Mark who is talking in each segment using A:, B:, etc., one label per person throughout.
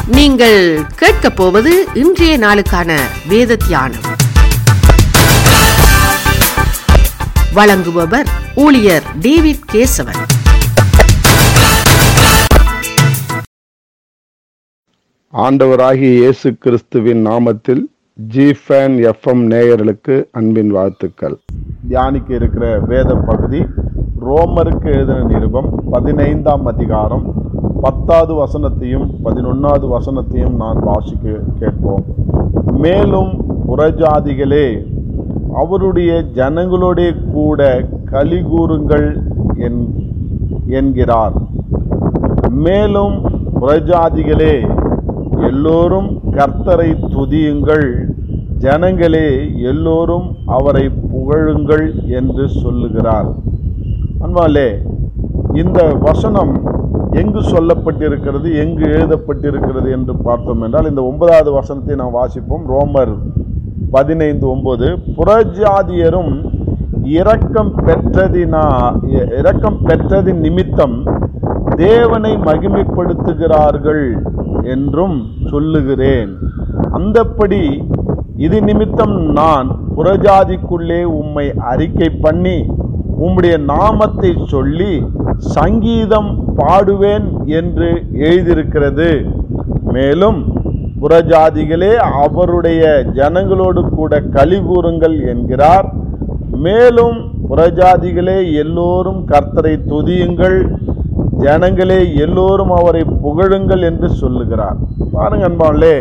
A: நீங்கள் கேட்கப் போவது இன்றைய நாளுக்கான வேத தியானம் வழங்குபவர் ஊழியர் டேவிட் கேசவன்
B: ஆண்டவராகிய இயேசு கிறிஸ்துவின் நாமத்தில் ஜிஃபேன் எஃப்எம் நேயர்களுக்கு அன்பின் வாழ்த்துக்கள் தியானிக்க இருக்கிற வேத பகுதி ரோமருக்கு எழுதின நிருபம் பதினைந்தாம் அதிகாரம் பத்தாவது வசனத்தையும் பதினொன்னாவது வசனத்தையும் நான் வாசிக்க கேட்போம் மேலும் புறஜாதிகளே அவருடைய ஜனங்களோடே கூட கலிகூறுங்கள் என் என்கிறார் மேலும் புறஜாதிகளே எல்லோரும் கர்த்தரை துதியுங்கள் ஜனங்களே எல்லோரும் அவரை புகழுங்கள் என்று சொல்லுகிறார் அன்பாலே இந்த வசனம் எங்கு சொல்லப்பட்டிருக்கிறது எங்கு எழுதப்பட்டிருக்கிறது என்று பார்த்தோம் என்றால் இந்த ஒன்பதாவது வசனத்தை நாம் வாசிப்போம் ரோமர் பதினைந்து ஒன்பது புறஜாதியரும் இரக்கம் பெற்றதினா இரக்கம் பெற்றதின் நிமித்தம் தேவனை மகிமைப்படுத்துகிறார்கள் என்றும் சொல்லுகிறேன் அந்தப்படி இது நிமித்தம் நான் புறஜாதிக்குள்ளே உம்மை அறிக்கை பண்ணி உம்முடைய நாமத்தை சொல்லி சங்கீதம் பாடுவேன் என்று எழுதியிருக்கிறது மேலும் புறஜாதிகளே அவருடைய ஜனங்களோடு கூட களி கூறுங்கள் என்கிறார் மேலும் புறஜாதிகளே எல்லோரும் கர்த்தரை துதியுங்கள் ஜனங்களே எல்லோரும் அவரை புகழுங்கள் என்று சொல்லுகிறார் பாருங்க அன்பாலே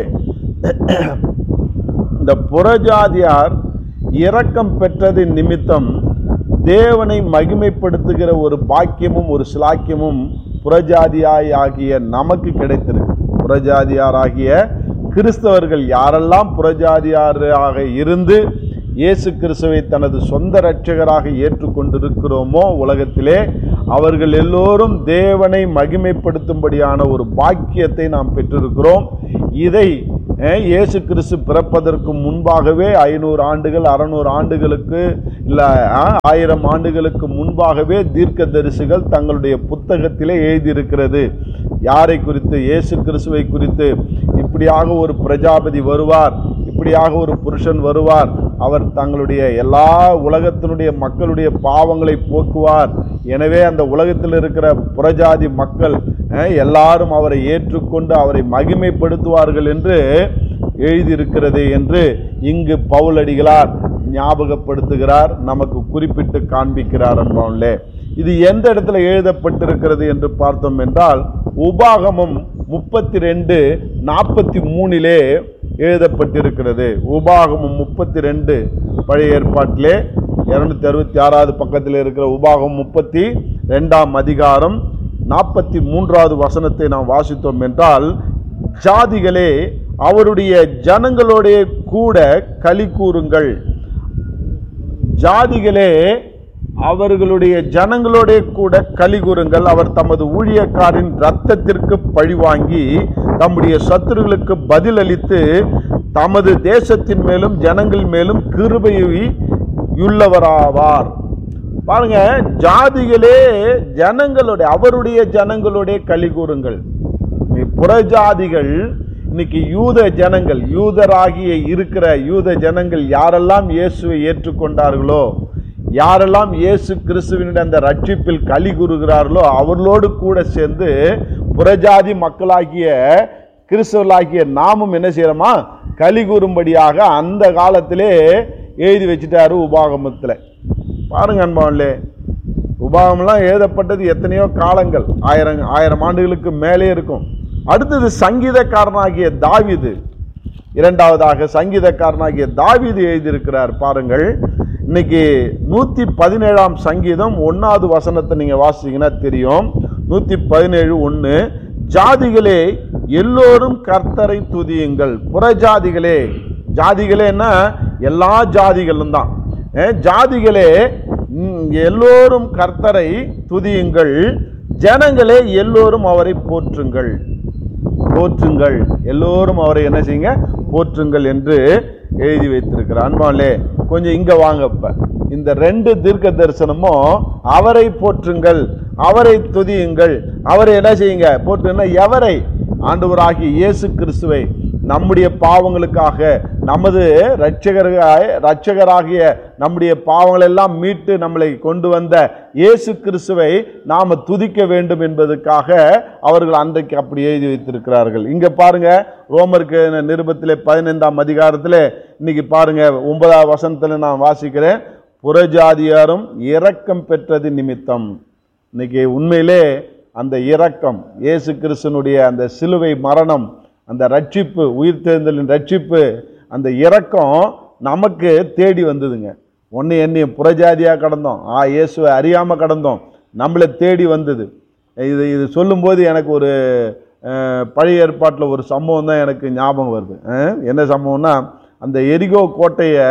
B: இந்த புறஜாதியார் இரக்கம் பெற்றதின் நிமித்தம் தேவனை மகிமைப்படுத்துகிற ஒரு பாக்கியமும் ஒரு சிலாக்கியமும் புறஜாதியாய் ஆகிய நமக்கு கிடைத்திருக்கு புறஜாதியார் ஆகிய கிறிஸ்தவர்கள் யாரெல்லாம் புறஜாதியாராக இருந்து இயேசு கிறிஸ்துவை தனது சொந்த இரட்சகராக ஏற்றுக்கொண்டிருக்கிறோமோ உலகத்திலே அவர்கள் எல்லோரும் தேவனை மகிமைப்படுத்தும்படியான ஒரு பாக்கியத்தை நாம் பெற்றிருக்கிறோம் இதை அஹ், இயேசு கிறிஸ்து பிறப்பதற்கு முன்பாகவே ஐநூறு ஆண்டுகள் அறநூறு ஆண்டுகளுக்கு இல்லை ஆயிரம் ஆண்டுகளுக்கு முன்பாகவே தீர்க்க தரிசிகள் தங்களுடைய புத்தகத்திலே எழுதியிருக்கிறது யாரை குறித்து இயேசு கிறிஸ்துவை குறித்து இப்படியாக ஒரு பிரஜாபதி வருவார் இப்படியாக ஒரு புருஷன் வருவார் அவர் தங்களுடைய எல்லா உலகத்தினுடைய மக்களுடைய பாவங்களை போக்குவார் எனவே அந்த உலகத்தில் இருக்கிற புறஜாதி மக்கள் அஹ், எல்லாரும் அவரை ஏற்றுக்கொண்டு அவரை மகிமைப்படுத்துவார்கள் என்று எழுதியிருக்கிறது என்று இங்கு பவுலடிகளார் ஞாபகப்படுத்துகிறார் நமக்கு குறிப்பிட்டு காண்பிக்கிறார் அன்பாவிலே இது எந்த இடத்துல எழுதப்பட்டிருக்கிறது என்று பார்த்தோம் என்றால் உபாகமம் முப்பத்தி ரெண்டு நாற்பத்தி மூணிலே எழுதப்பட்டிருக்கிறது உபாகமம் முப்பத்தி ரெண்டு பழைய ஏற்பாட்டிலே இருநூத்தி அறுபத்தி ஆறாவது பக்கத்தில் இருக்கிற உபாகம் முப்பத்தி ரெண்டாம் அதிகாரம் நாற்பத்தி மூன்றாவது வசனத்தை நாம் வாசித்தோம் என்றால் ஜாதிகளே அவருடைய ஜனங்களோடே கூட களி கூறுங்கள் ஜாதிகளே அவர்களுடைய ஜனங்களோடே கூட களி கூறுங்கள் அவர் தமது ஊழியக்காரின் இரத்தத்திற்கு பழிவாங்கி தம்முடைய சத்துருகளுக்கு பதிலளித்து தமது தேசத்தின் மேலும் ஜனங்கள் மேலும் கிருபையுள்ளவராவார் பாருங்க ஜாதிகளே ஜனங்களுடைய அவருடைய ஜனங்களுடைய களி கூறுங்கள் புறஜாதிகள் இன்னைக்கு யூத ஜனங்கள் யூதராகிய இருக்கிற யூத ஜனங்கள் யாரெல்லாம் இயேசுவை ஏற்றுக்கொண்டார்களோ யாரெல்லாம் இயேசு கிறிஸ்துவினுடைய அந்த ரட்சிப்பில் களி கூறுகிறார்களோ அவர்களோடு கூட சேர்ந்து புறஜாதி மக்களாகிய கிறிஸ்தவர்களாகிய நாமும் என்ன செய்யறோமா களி கூறும்படியாக அந்த காலத்திலே எழுதி வச்சிட்டாரு உபாகமத்தில் பாருங்க அன்பாவிலே உபாகமெல்லாம் எழுதப்பட்டது எத்தனையோ காலங்கள் ஆயிரம் ஆயிரம் ஆண்டுகளுக்கு மேலே இருக்கும் அடுத்தது சங்கீதக்காரனாகிய தாவீது இரண்டாவதாக சங்கீதக்காரனாகிய தாவீது எழுதியிருக்கிறார் பாருங்கள் இன்னைக்கு நூற்றி பதினேழாம் சங்கீதம் ஒன்றாவது வசனத்தை நீங்கள் வாசிங்கன்னா தெரியும் நூற்றி பதினேழு ஒன்று ஜாதிகளே எல்லோரும் கர்த்தரை துதியுங்கள் புறஜாதிகளே ஜாதிகளேன்னா எல்லா ஜாதிகளும் தான் அஹ், ஜாதிகளே ம், எல்லோரும் கர்த்தரை துதியுங்கள் ஜனங்களே எல்லோரும் அவரை போற்றுங்கள் போற்றுங்கள் எல்லோரும் அவரை என்ன செய்யுங்க போற்றுங்கள் என்று எழுதி வைத்திருக்கிறார் அன்பாலே கொஞ்சம் இங்க வாங்க இப்ப இந்த ரெண்டு தீர்க்க தரிசனமும் அவரை போற்றுங்கள் அவரை துதியுங்கள் அவரை என்ன செய்யுங்க போற்றுங்கன்னா எவரை ஆண்டவராகிய இயேசு கிறிஸ்துவை நம்முடைய பாவங்களுக்காக நமது இரட்சகராக இரட்சகராகிய நம்முடைய பாவங்கள் எல்லாம் மீட்டு நம்மளை கொண்டு வந்த இயேசு கிறிஸ்துவை நாம துதிக்க வேண்டும் என்பதற்காக அவர்கள் அன்றைக்கு அப்படி எழுதி வைத்திருக்கிறார்கள் இங்க பாருங்க ரோமருக்கு நிருபத்திலே பதினைந்தாம் அதிகாரத்திலே இன்னைக்கு பாருங்க ஒன்பதாம் வசனத்துல நான் வாசிக்கிறேன் புறஜாதியாரும் இரக்கம் பெற்றது நிமித்தம் இன்னைக்கு உண்மையிலே அந்த இரக்கம் இயேசு கிறிஸ்தனுடைய அந்த சிலுவை மரணம் அந்த ரட்சிப்பு உயிர்த்தெழுந்தலின் ரட்சிப்பு அந்த இரக்கம் நமக்கு தேடி வந்ததுங்க ஒன்று என்னையும் புறஜாதியாக கடந்தோம் ஆ இயேசுவை அறியாமல் கடந்தோம் நம்மளை தேடி வந்தது இது இது சொல்லும்போது எனக்கு ஒரு அஹ், பழைய ஏற்பாட்டில் ஒரு சம்பவம் தான் எனக்கு ஞாபகம் வருது அஹ், என்ன சம்பவம்னா அந்த எரிகோ கோட்டையை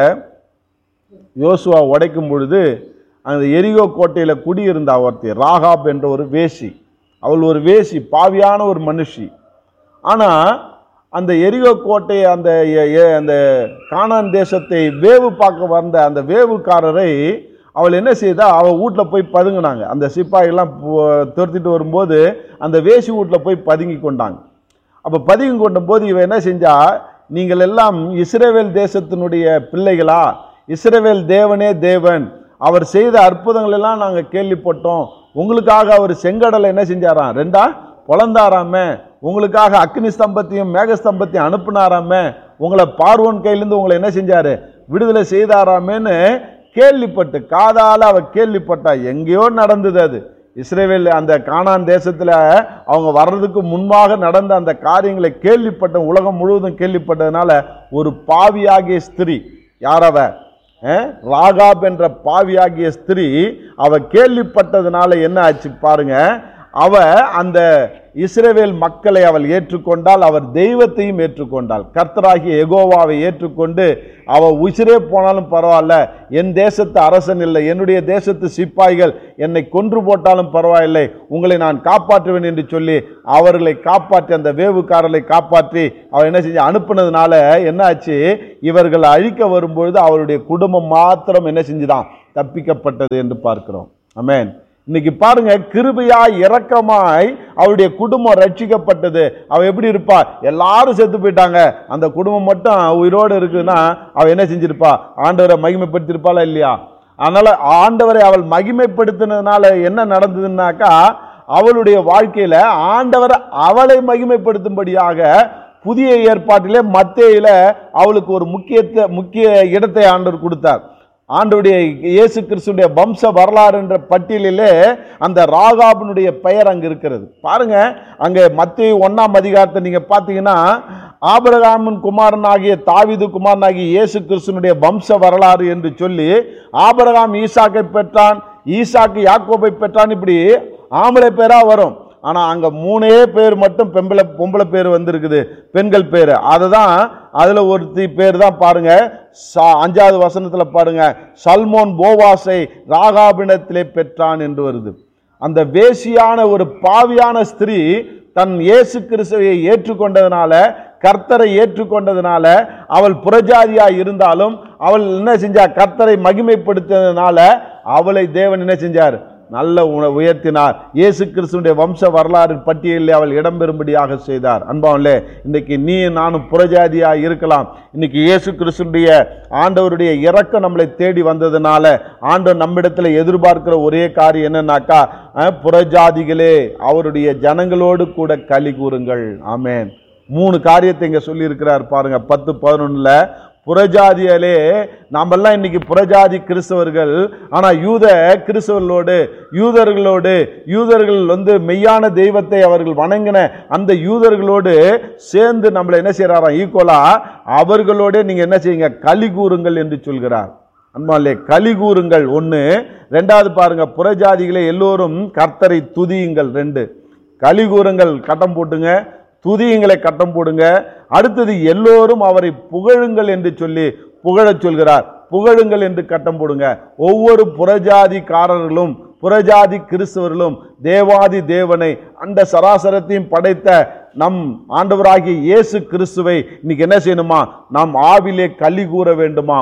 B: யோசுவா உடைக்கும் பொழுது அந்த எரிகோ கோட்டையில் குடியிருந்தா ஒருத்தி ராகாப் என்ற ஒரு வேசி அவள் ஒரு வேசி பாவியான ஒரு மனுஷி ஆனால் அந்த எரிகோ கோட்டையை அந்த எ- எ- அந்த கானான் தேசத்தை வேவு பார்க்க வந்த அந்த வேவுக்காரரை அவள் என்ன செய்தா அவள் வீட்டில் போய் பதுங்கினாங்க அந்த சிப்பாய்கள்லாம் போ- துரத்திட்டு வரும்போது அந்த வேசி வீட்டில் போய் பதுங்கி கொண்டாங்க அப்போ பதுங்கி கொண்ட போது இவன் என்ன செஞ்சா நீங்கள் எல்லாம் இஸ்ரவேல் தேசத்தினுடைய பிள்ளைகளா இஸ்ரவேல் தேவனே தேவன் அவர் செய்த அற்புதங்கள் எல்லாம் நாங்கள் கேள்விப்பட்டோம் உங்களுக்காக அவர் செங்கடலை என்ன செஞ்சாராம் ரெண்டா பொழந்தாராமே உங்களுக்காக அக்னி ஸ்தம்பத்தையும் மேக ஸ்தம்பத்தையும் அனுப்புனாராமே உங்களை பார்வோன் கையிலேருந்து உங்களை என்ன செஞ்சாரு விடுதலை செய்தாராமேன்னு கேள்விப்பட்டு காதால அவ கேள்விப்பட்டா எங்கேயோ நடந்தது அது இஸ்ரேவேல் அந்த கானான் தேசத்துல அவங்க வர்றதுக்கு முன்பாக நடந்த அந்த காரியங்களை கேள்விப்பட்ட உலகம் முழுவதும் கேள்விப்பட்டதுனால ஒரு பாவியாகிய ஸ்திரீ யாரவ அஹ், ராகாப் என்ற பாவியாகிய ஸ்திரீ அவ கேள்விப்பட்டதுனால என்ன ஆச்சு பாருங்க அவ அந்த இஸ்ரவேல் மக்களை அவள் ஏற்றுக்கொண்டால் அவர் தெய்வத்தையும் ஏற்றுக்கொண்டாள் கர்த்தராகிய எகோவாவை ஏற்றுக்கொண்டு அவ உசிரே போனாலும் பரவாயில்ல என் தேசத்து அரசன் இல்லை என்னுடைய தேசத்து சிப்பாய்கள் என்னை கொன்று போட்டாலும் பரவாயில்லை உங்களை நான் காப்பாற்றுவேன் என்று சொல்லி அவர்களை காப்பாற்றி அந்த வேவுக்காரர்களை காப்பாற்றி அவர் என்ன செஞ்சு அனுப்புனதுனால என்ன ஆச்சு இவர்கள் அழிக்க வரும்பொழுது அவருடைய குடும்பம் மாத்திரம் என்ன செஞ்சுதான் தப்பிக்கப்பட்டது என்று பார்க்கிறோம் ஆமென் இன்னைக்கு பாருங்க கிருபையாய் இரக்கமாய் அவருடைய குடும்பம் ரட்சிக்கப்பட்டது அவ எப்படி இருப்பா எல்லாரும் செத்து போயிட்டாங்க அந்த குடும்பம் மட்டும் உயிரோடு இருக்குதுன்னா அவ என்ன செஞ்சிருப்பா ஆண்டவரை மகிமைப்படுத்தியிருப்பாளா இல்லையா அதனால ஆண்டவரை அவள் மகிமைப்படுத்தினதுனால என்ன நடந்ததுன்னாக்கா அவளுடைய வாழ்க்கையில ஆண்டவர் அவளை மகிமைப்படுத்தும்படியாக புதிய ஏற்பாட்டிலே மத்தேயில அவளுக்கு ஒரு முக்கியத்தை முக்கிய இடத்தை ஆண்டவர் கொடுத்தார் ஆண்டவருடைய இயேசு கிறிஸ்துடைய வம்ச வரலாறு என்ற பட்டியலிலே அந்த ராகாபினுடைய பெயர் அங்க இருக்கிறது பாருங்க அங்க மத்திய ஒன்னாம் அதிகாரத்தை நீங்க பார்த்தீங்கன்னா ஆபிரகாமின் குமாரன் ஆகிய தாவீது குமாரன் ஆகிய இயேசு கிறிஸ்துனுடைய வம்ச வரலாறு என்று சொல்லி ஆபிரகாம் ஈசாக்கை பெற்றான் ஈசாக்கு யாக்கோபை பெற்றான் இப்படி ஆம்பளை பேரா வரும் ஆனா அங்க மூணே பேர் மட்டும் பெம்பளை பொம்பளை பேர் வந்திருக்குது பெண்கள் பேர் அதை தான் அதுல ஒருத்தி பேர் தான் பாருங்க சா- அஞ்சாவது வசனத்துல பாருங்க சல்மோன் போவாஸை ராகாபினத்திலே பெற்றான் என்று வருது அந்த வேசியான ஒரு பாவியான ஸ்திரீ தன் இயேசு கிறிஸ்துவை ஏற்றுக்கொண்டதுனால கர்த்தரை ஏற்றுக்கொண்டதுனால அவள் புறஜாதியா இருந்தாலும் அவள் என்ன செஞ்சா கர்த்தரை மகிமைப்படுத்தினதுனால அவளை தேவன் என்ன செஞ்சார் நல்ல உண உயர்த்தினார் இயேசு கிறிஸ்துடைய வம்ச வரலாறு பட்டியலில் அவள் இடம்பெறும்படியாக செய்தார் அன்பாவன்லே இன்னைக்கு நீ நானும் புறஜாதியா இருக்கலாம் இன்னைக்கு இயேசு கிறிஸ்துடைய ஆண்டவருடைய இரக்கம் நம்மளை தேடி வந்ததுனால ஆண்டவர் நம்மிடத்துல எதிர்பார்க்கிற ஒரே காரியம் என்னன்னாக்கா அஹ், புறஜாதிகளே அவருடைய ஜனங்களோடு கூட களி கூறுங்கள் ஆமென் மூணு காரியத்தை இங்க சொல்லி இருக்கிறார் பாருங்க பத்து பதினொன்னுல புறஜாதியாலே நாமெல்லாம் இன்னைக்கு புறஜாதி கிறிஸ்தவர்கள் ஆனா யூத கிறிஸ்தவர்களோடு யூதர்களோடு யூதர்கள் வந்து மெய்யான தெய்வத்தை அவர்கள் வணங்கின அந்த யூதர்களோடு சேர்ந்து நம்மளை என்ன செய்யறாராம் ஈக்குவலா அவர்களோட நீங்க என்ன செய்யுங்க களி கூறுங்கள் என்று சொல்கிறார் அன்பாலே களி கூறுங்கள் ஒன்று ரெண்டாவது பாருங்க புறஜாதிகளே எல்லோரும் கர்த்தரை துதியுங்கள் ரெண்டு களி கூறுங்கள் கட்டம் போட்டுங்க துதியுங்களை கட்டம் போடுங்க அடுத்தது எல்லோரும் அவரை புகழுங்கள் என்று சொல்லி புகழச் சொல்கிறார் புகழுங்கள் என்று கட்டம் போடுங்க ஒவ்வொரு புறஜாதிக்காரர்களும் புறஜாதி கிறிஸ்தவர்களும் தேவாதி தேவனை அந்த சராசரத்தையும் படைத்த நம் ஆண்டவராகிய இயேசு கிறிஸ்துவை இன்னைக்கு என்ன செய்யணுமா நாம் ஆவிலே களி கூற வேண்டுமாம்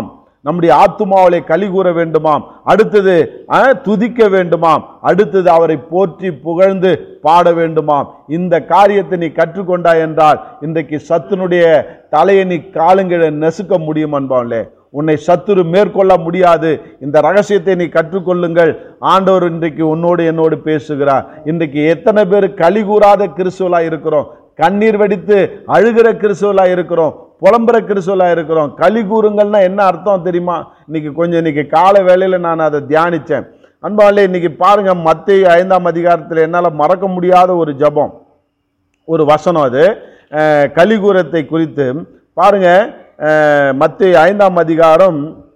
B: நம்முடைய ஆத்துமாவிலே களி கூற வேண்டுமாம் அடுத்தது அஹ், துதிக்க வேண்டுமாம் அடுத்தது அவரை போற்றி புகழ்ந்து பாட வேண்டுமாம் இந்த காரியத்தை நீ கற்றுக்கொண்டாய் என்றால் இன்றைக்கு சத்துனுடைய தலையை நீ காலுங்கிட நெசுக்க முடியும் அன்பாவிலே உன்னை சத்துரு மேற்கொள்ள முடியாது இந்த ரகசியத்தை நீ கற்றுக்கொள்ளுங்கள் ஆண்டவர் இன்றைக்கு உன்னோடு என்னோடு பேசுகிறார் இன்றைக்கு எத்தனை பேர் களி கூறாத கிறிஸ்துவலா இருக்கிறோம் கண்ணீர் வடித்து அழுகிற கிறிஸ்துவலா இருக்கிறோம் புலம்புற கிறிஸ்துவலா இருக்கிறோம் களி கூறுங்கள்னா என்ன அர்த்தம் தெரியுமா இன்னைக்கு கொஞ்சம் இன்னைக்கு கால வேளையில நான் அதை தியானிச்சேன் அன்பாலே இன்னைக்கு பாருங்க மத்திய ஐந்தாம் அதிகாரத்தில் என்னால் மறக்க முடியாத ஒரு ஜெபம் ஒரு வசனம் அது அஹ், கலிகூரத்தை குறித்து பாருங்க அஹ், மத்திய ஐந்தாம் அதிகாரம்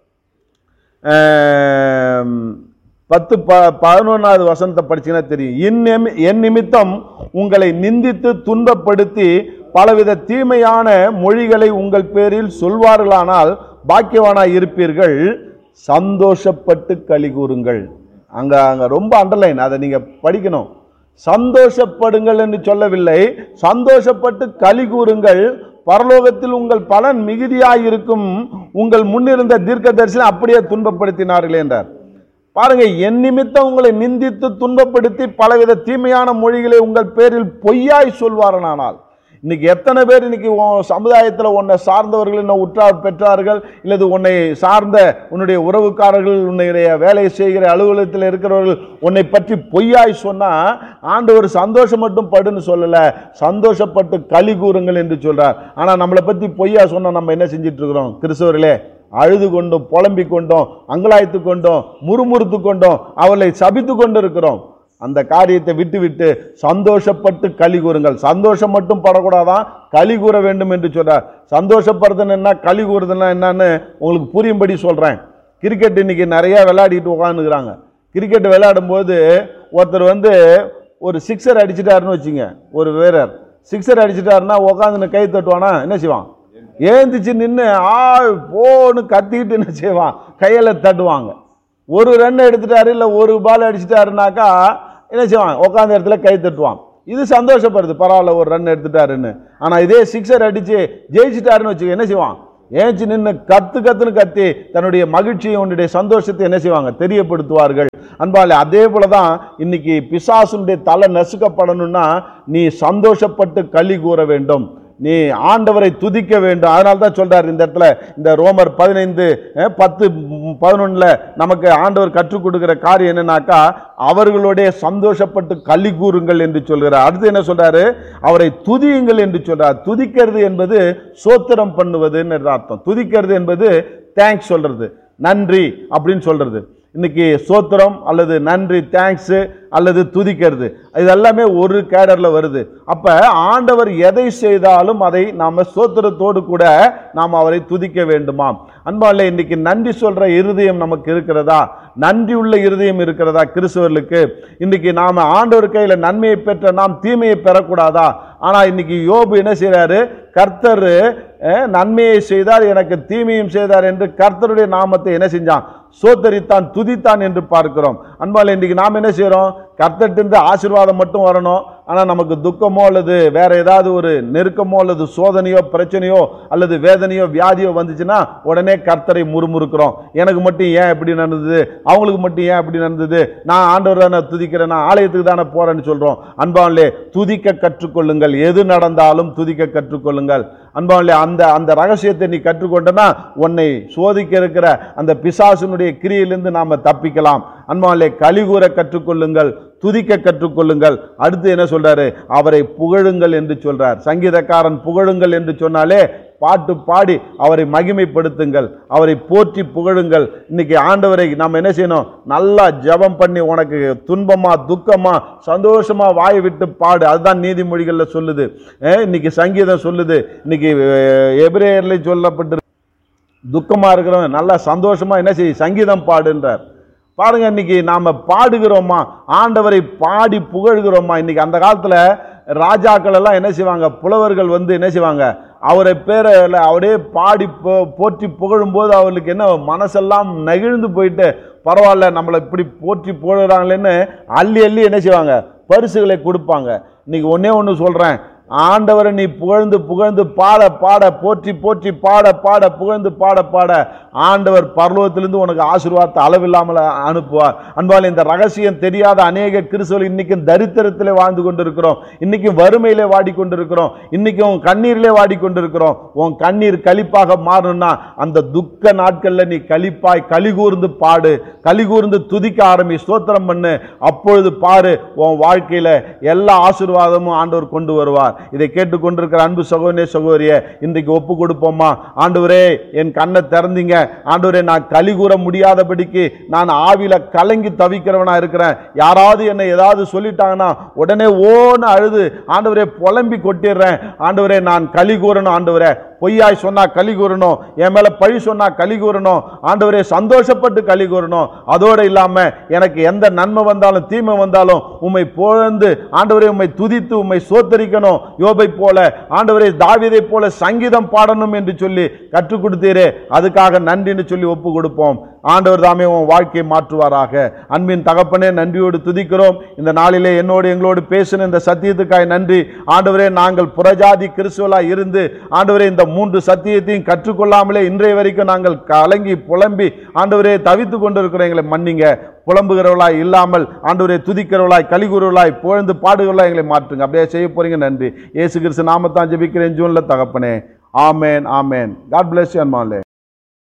B: அஹ், பத்து ப பதினொன்றாவது வசனத்தை படிச்சீங்கன்னா தெரியும் என் நிமி- என் நிமித்தம் உங்களை நிந்தித்து துன்பப்படுத்தி பலவித தீமையான மொழிகளை உங்கள் பேரில் சொல்வார்களானால் பாக்கியவானாய் இருப்பீர்கள் சந்தோஷப்பட்டு களி கூறுங்கள் அங்க அங்க ரொம்ப அண்டர்லைன் அதை நீங்க படிக்கணும் சந்தோஷப்படுங்கள் என்று சொல்லவில்லை சந்தோஷப்பட்டு களி கூறுங்கள் பரலோகத்தில் உங்கள் பலன் மிகுதியாயிருக்கும் உங்கள் முன்னிருந்த தீர்க்கதரிசனம் அப்படியே துன்பப்படுத்தினார்களே என்றார் பாருங்க என் நிமித்தம் உங்களை நிந்தித்து துன்பப்படுத்தி பலவித தீமையான மொழிகளை உங்கள் பேரில் பொய்யாய் சொல்வாரனானால் இன்னைக்கு எத்தனை பேர் இன்னைக்கு உன் சமுதாயத்தில் உன்னை சார்ந்தவர்கள் என்ன உற்றார் பெற்றார்கள் இல்லது உன்னை சார்ந்த உன்னுடைய உறவுக்காரர்கள் உன்னுடைய வேலை செய்கிற அலுவலகத்தில் இருக்கிறவர்கள் உன்னை பற்றி பொய்யாய் சொன்னா ஆண்டவர் சந்தோஷம் மட்டும் படுன்னு சொல்லல சந்தோஷப்பட்டு களி கூறுங்கள் என்று சொல்றார் ஆனா நம்மளை பத்தி பொய்யா சொன்னா நம்ம என்ன செஞ்சிட்டு இருக்கிறோம் கிறிஸ்தவர்களே அழுது கொண்டும் புலம்பிக் கொண்டோம் அங்கலாய்த்து கொண்டோம் முறுமுறுத்து கொண்டோம் அவளை சபித்து கொண்டு இருக்கிறோம் அந்த காரியத்தை விட்டு விட்டு சந்தோஷப்பட்டு களி கூறுங்கள் சந்தோஷம் மட்டும் படக்கூடாதான் களி கூற வேண்டும் என்று சொல்றார் சந்தோஷப்படுறதுன்னு என்ன களி கூறுறதுன்னா என்னன்னு உங்களுக்கு புரியும்படி சொல்றேன் கிரிக்கெட் இன்னைக்கு நிறைய விளையாடிட்டு உட்காந்துக்கிறாங்க கிரிக்கெட் விளையாடும் போது ஒருத்தர் வந்து ஒரு சிக்ஸர் அடிச்சிட்டாருன்னு வச்சுங்க ஒரு வீரர் சிக்ஸர் அடிச்சிட்டாருன்னா உட்காந்துன்னு கை தட்டுவானா என்ன செய்வான் ஏந்திச்சு நின்று ஆ போன்னு கத்திக்கிட்டு என்ன செய்வான் கையில் தட்டுவாங்க ஒரு ரன் எடுத்துட்டாரு இல்லை ஒரு பால் அடிச்சிட்டாருனாக்கா என்ன செய்வான் உட்காந்த இடத்துல கை தட்டுவான் இது சந்தோஷப்படுது பரவாயில்ல ஒரு ரன் எடுத்துட்டாருன்னு ஆனால் இதே சிக்ஸர் அடிச்சு ஜெயிச்சிட்டாருன்னு வச்சுக்க என்ன செய்வான் ஏஞ்சி நின்று கத்து கத்துன்னு கத்தி தன்னுடைய மகிழ்ச்சியை உன்னுடைய சந்தோஷத்தை என்ன செய்வாங்க தெரியப்படுத்துவார்கள் அன்பாலே அதே போல தான் இன்னைக்கு பிசாசுனுடைய தலை நசுக்கப்படணும்னா நீ சந்தோஷப்பட்டு களி கூற வேண்டும் நீ ஆண்டவரை துதிக்க வேண்டும் அதனால தான் சொல்றார் இந்த இடத்துல இந்த ரோமர் பதினைந்து அஹ், பத்து பதினொன்னுல நமக்கு ஆண்டவர் கற்றுக் கொடுக்கிற காரியம் என்னன்னாக்கா அவர்களுடைய சந்தோஷப்பட்டு களி கூறுங்கள் என்று சொல்கிறார் அடுத்து என்ன சொல்றாரு அவரை துதியுங்கள் என்று சொல்றார் துதிக்கிறது என்பது சோத்திரம் பண்ணுவதுன்னு அர்த்தம் துதிக்கிறது என்பது தேங்க்ஸ் சொல்றது நன்றி அப்படின்னு சொல்றது இன்னைக்கு சோத்திரம் அல்லது நன்றி தேங்க்ஸ் அல்லது துதிக்கிறது இது எல்லாமே ஒரு கேடர்ல வருது அப்ப ஆண்டவர் எதை செய்தாலும் அதை நாம சோத்திரத்தோடு கூட நாம் அவரை துதிக்க வேண்டுமாம் அன்பாலே இன்னைக்கு நன்றி சொல்ற இருதயம் நமக்கு இருக்கிறதா நன்றி உள்ள இருதயம் இருக்கிறதா கிறிஸ்தவர்களுக்கு இன்னைக்கு நாம ஆண்டவர் கையில நன்மையை பெற்ற நாம் தீமையை பெறக்கூடாதா ஆனா இன்னைக்கு யோபு என்ன செய்றாரு கர்த்தர் அஹ், நன்மையை செய்தார் எனக்கு தீமையும் செய்தார் என்று கர்த்தருடைய நாமத்தை என்ன செஞ்சான் சோத்தரித்தான் துதித்தான் என்று பார்க்கிறோம் அன்பால் இன்றைக்கு நாம் என்ன செய்கிறோம் கர்த்தட்டிருந்து ஆசீர்வாதம் மட்டும் வரணும் ஆனால் நமக்கு துக்கமோ அல்லது வேற ஏதாவது ஒரு நெருக்கமோ அல்லது சோதனையோ பிரச்சனையோ அல்லது வேதனையோ வியாதியோ வந்துச்சுன்னா உடனே கர்த்தரை முறுமுறுக்கிறோம் எனக்கு மட்டும் ஏன் இப்படி நடந்தது அவங்களுக்கு மட்டும் ஏன் இப்படி நடந்தது நான் ஆண்டவர் தானே துதிக்கிறேன் நான் ஆலயத்துக்கு தானே போறேன்னு சொல்றோம் அன்பாவிலே துதிக்க கற்றுக்கொள்ளுங்கள் எது நடந்தாலும் துதிக்க கற்றுக்கொள்ளுங்கள் அன்பாவிலே அந்த அந்த ரகசியத்தை நீ கற்றுக்கொண்டனா உன்னை சோதிக்க இருக்கிற அந்த பிசாசுனுடைய கிரியிலிருந்து நாம தப்பிக்கலாம் அன்பாவிலே கலிகூற கற்றுக்கொள்ளுங்கள் துதிக்க கற்றுக்கொள்ளுங்கள் அடுத்து என்ன சொல்றாரு அவரை புகழுங்கள் என்று சொல்றார் சங்கீதக்காரன் புகழுங்கள் என்று சொன்னாலே பாட்டு பாடி அவரை மகிமைப்படுத்துங்கள் அவரை போற்றி புகழுங்கள் இன்னைக்கு ஆண்டவரை நாம் என்ன செய்யணும் நல்லா ஜெபம் பண்ணி உனக்கு துன்பமா துக்கமா சந்தோஷமா வாய் விட்டு பாடு அதுதான் நீதிமொழிகள்ல சொல்லுது அஹ் இன்னைக்கு சங்கீதம் சொல்லுது இன்னைக்கு எபிரேயர்ல சொல்லப்பட்டு துக்கமா இருக்கிறவன் நல்லா சந்தோஷமா என்ன செய்ய சங்கீதம் பாடுன்றார் பாருங்க இன்னைக்கு நாம பாடுகிறோமா ஆண்டவரை பாடி புகழ்கிறோமா இன்னைக்கு அந்த காலத்துல ராஜாக்கள் எல்லாம் என்ன செய்வாங்க புலவர்கள் வந்து என்ன செய்வாங்க அவரை பேரை அவரே பாடி போ- போற்றி புகழும்போது அவர்களுக்கு என்ன மனசெல்லாம் நெகிழ்ந்து போயிட்டு பரவாயில்ல நம்மளை இப்படி போற்றி புகழுறாங்களேன்னு அள்ளி அள்ளி என்ன செய்வாங்க பரிசுகளை கொடுப்பாங்க இன்னைக்கு ஒண்ணே ஒன்று சொல்றேன் ஆண்டவரை நீ புகழ்ந்து புகழ்ந்து பாட பாட போற்றி போற்றி பாட பாட புகழ்ந்து பாட பாட ஆண்டவர் பரலோகத்திலிருந்து உனக்கு ஆசீர்வாதத்தை அளவில்லாமல் அனுப்புவார் அன்பால் இந்த ரகசியம் தெரியாத அநேக கிறிஸ்தவர்கள் இன்னைக்கும் தரித்திரத்திலே வாழ்ந்து கொண்டிருக்கிறோம் இன்னைக்கும் வறுமையிலே வாடிக்கொண்டிருக்கிறோம் இன்னைக்கும் கண்ணீரிலே வாடிக்கொண்டிருக்கிறோம் உன் கண்ணீர் கழிப்பாக மாறணும்னா அந்த துக்க நாட்கள்ல நீ கழிப்பாய் கலிகூர்ந்து பாடு கலிகூர்ந்து துதிக்க ஆரம்பி ஸ்தோத்திரம் பண்ணு அப்பொழுது பாரு உன் வாழ்க்கையில எல்லா ஆசீர்வாதமும் ஆண்டவர் கொண்டு வருவார் இதை கேட்டுக்கொண்டிருக்கிற அன்பு சகோதரே சகோதரிய இன்றைக்கு ஒப்பு கொடுப்போமா ஆண்டவரே என் கண்ணை திறந்தீங்க ஆண்டவரே நான் களி கூற முடியாதபடிக்கு நான் ஆவில கலங்கி தவிக்கிறவனா இருக்கிறேன் யாராவது என்னை ஏதாவது சொல்லிட்டாங்கன்னா உடனே ஓன்னு அழுது ஆண்டவரே புலம்பி கொட்டிடுறேன் ஆண்டவரே நான் களி கூறணும் ஆண்டவரே பொய்யாய் சொன்னா களி கூறணும் என் மேல பழி சொன்னா களி கூறணும் ஆண்டவரே சந்தோஷப்பட்டு களி கூறணும் அதோடு இல்லாம எனக்கு எந்த நன்மை வந்தாலும் தீமை வந்தாலும் உம்மை புகழ்ந்து ஆண்டவரே உம்மை துதித்து உம்மை சோத்தரிக்கணும் யோபை போல ஆண்டவரே தாவீதை போல சங்கீதம் பாடணும் என்று சொல்லி கற்றுக் கொடுத்தீரே அதுக்காக நன்றின்னு சொல்லி ஒப்பு கொடுப்போம் ஆண்டவர் தாமே உன் வாழ்க்கையை மாற்றுவாராக அன்பின் தகப்பனே நன்றியோடு துதிக்கிறோம் இந்த நாளிலே என்னோடு எங்களோடு பேசின இந்த சத்தியத்துக்காய் நன்றி ஆண்டவரே நாங்கள் புறஜாதி கிறிஸ்துவலா இருந்து ஆண்டவரே இந்த மூன்று சத்தியத்தையும் கற்றுக்கொள்ளாமலே இன்றைய வரைக்கும் நாங்கள் கலங்கி புலம்பி ஆண்டவரே தவித்து கொண்டிருக்கிறோம் எங்களை மன்னிங்க புலம்புகிறவர்களாய் இல்லாமல் ஆண்டவரே துதிக்கிறவர்களாய் கலிகூறுவர்களாய் புகழ்ந்து பாடுகிறவர்களாய் எங்களை மாற்றுங்க அப்படியே செய்ய போறீங்க நன்றி இயேசு கிறிஸ்து நாமத்தான் ஜெபிக்கிறேன் ஜூன்ல தகப்பனே amen amen God bless you அன்மாலே